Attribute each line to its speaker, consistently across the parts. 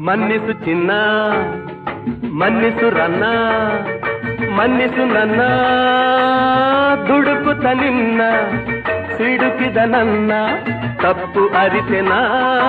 Speaker 1: ಮನ್ನಿಸು ಚಿನ್ನ ಮನ್ನಿಸು ರನ್ನ ಮನ್ನಿಸು ನನ್ನ ದುಡುಕುತ್ತ ನಿನ್ನ ಸಿಡುಕಿದ ನನ್ನ ತಪ್ಪು ಅರಿತೆನಾ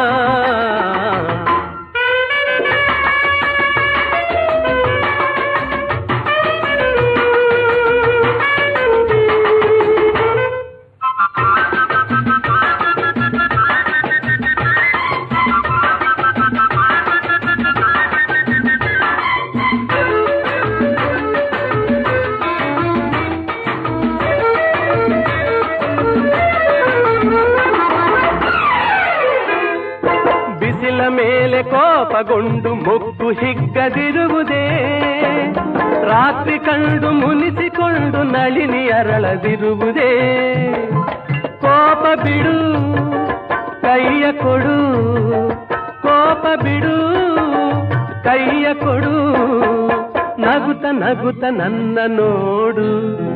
Speaker 1: ಬಿಸಿಲ ಮೇಲೆ ಕೋಪಗೊಂಡು ಮೊಗ್ಗು ಹಿಗ್ಗದಿರುವುದೇ ರಾತ್ರಿ ಕಂಡು ಮುನಿಸಿಕೊಂಡು ನಳಿನಿ ಅರಳದಿರುವುದೇ ಕೋಪ ಬಿಡು ಕೈಯ ಕೊಡು ಕೋಪ ಬಿಡು ಕೈಯ ಕೊಡು ನಗುತ್ತ ನಗುತ್ತ ನನ್ನ ನೋಡು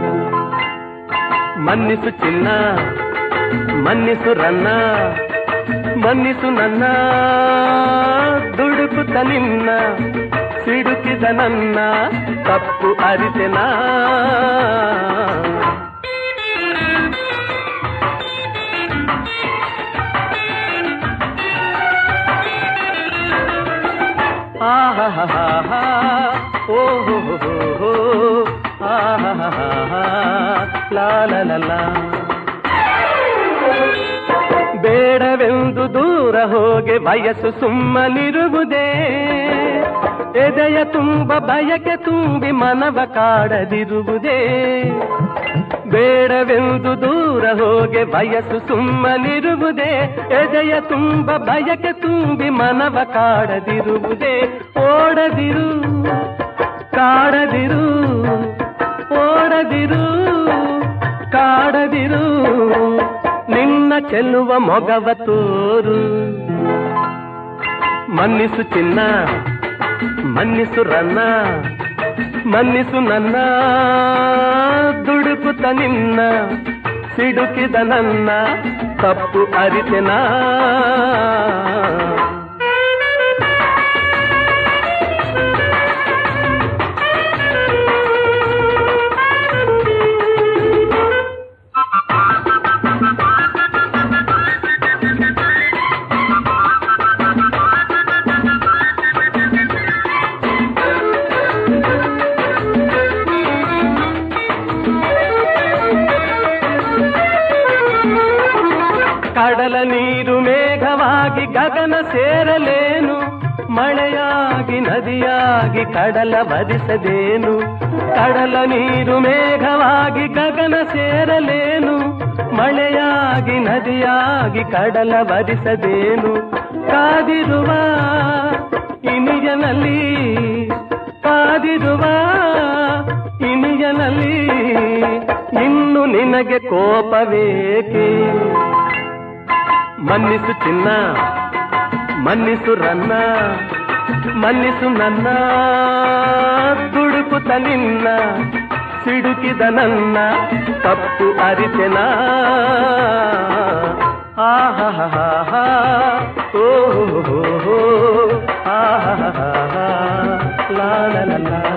Speaker 1: ಮನ್ನಿಸು ಚಿನ್ನ ಮನ್ನಿಸು ರನ್ನ ಮನ್ನಿಸು ನನ್ನ ದುಡುಕುತ್ತ ನಿನ್ನ ಸಿಡುಕಿದ ನನ್ನ ತಪ್ಪು ಅರಿತೆನಾ ಆಹಾಹಾಹಾ, ಓಹೋಹೋಹೋ, ಆಹಾಹಾಹಾ, ಲಾ ಲಾ ಲಾ ಲಾ. ಬೇಡವೆಂದು ದೂರ ಹೋಗಿ ವಯಸ್ಸು ಸುಮ್ಮನಿರುವುದೇ ಎದೆಯ ತುಂಬ ಬಯಕೆ ತುಂಬಿ ಮನವ ಕಾಡದಿರುವುದೇ ಬೇಡವೆಂದು ದೂರ ಹೋಗಿ ವಯಸ್ಸು ಸುಮ್ಮನಿರುವುದೇ ಎದೆಯ ತುಂಬ ಬಯಕೆ ತುಂಬಿ ಮನವ ಕಾಡದಿರುವುದೇ ಓಡದಿರು ಕಾಡದಿರು ಓಡದಿರು ಕಾಡದಿರು ನಿನ್ನ ಚೆಲ್ಲುವ ಮೊಗವ ತೋರು ಮನ್ನಿಸು ಚಿನ್ನ ಮನ್ನಿಸು ರನ್ನ ಮನ್ನಿಸು ನನ್ನ ದುಡುಕುತ್ತ ನಿನ್ನ ಸಿಡುಕಿದ ನನ್ನ ತಪ್ಪು ಅರಿತೆನಾ ಕಡಲ ನೀರು ಮೇಘವಾಗಿ ಗಗನ ಸೇರಲೇನು ಮಳೆಯಾಗಿ ನದಿಯಾಗಿ ಕಡಲ ಬರಿಸದೇನು ಕಡಲ ನೀರು ಮೇಘವಾಗಿ ಗಗನ ಸೇರಲೇನು ಮಳೆಯಾಗಿ ನದಿಯಾಗಿ ಕಡಲ ಬರಿಸದೇನು ಕಾದಿರುವ ಇನಿಯನಲ್ಲಿ ಕಾದಿರುವ ಇನಿಯನಲ್ಲಿ ಇನ್ನು ನಿನಗೆ ಕೋಪವೇಕೆ ಮನ್ನಿಸು ಚಿನ್ನ ಮನ್ನಿಸು ರನ್ನ ಮನ್ನಿಸು ನನ್ನ ದುಡುಕುತ್ತ ನಿನ್ನ ಸಿಡುಕಿದ ನನ್ನ ತಪ್ಪು ಅರಿತೆನಾ ಆಹಾ ಓಹೋ ಆಹಾ ಲಾ ಲಾ ಲಾ ಲಾ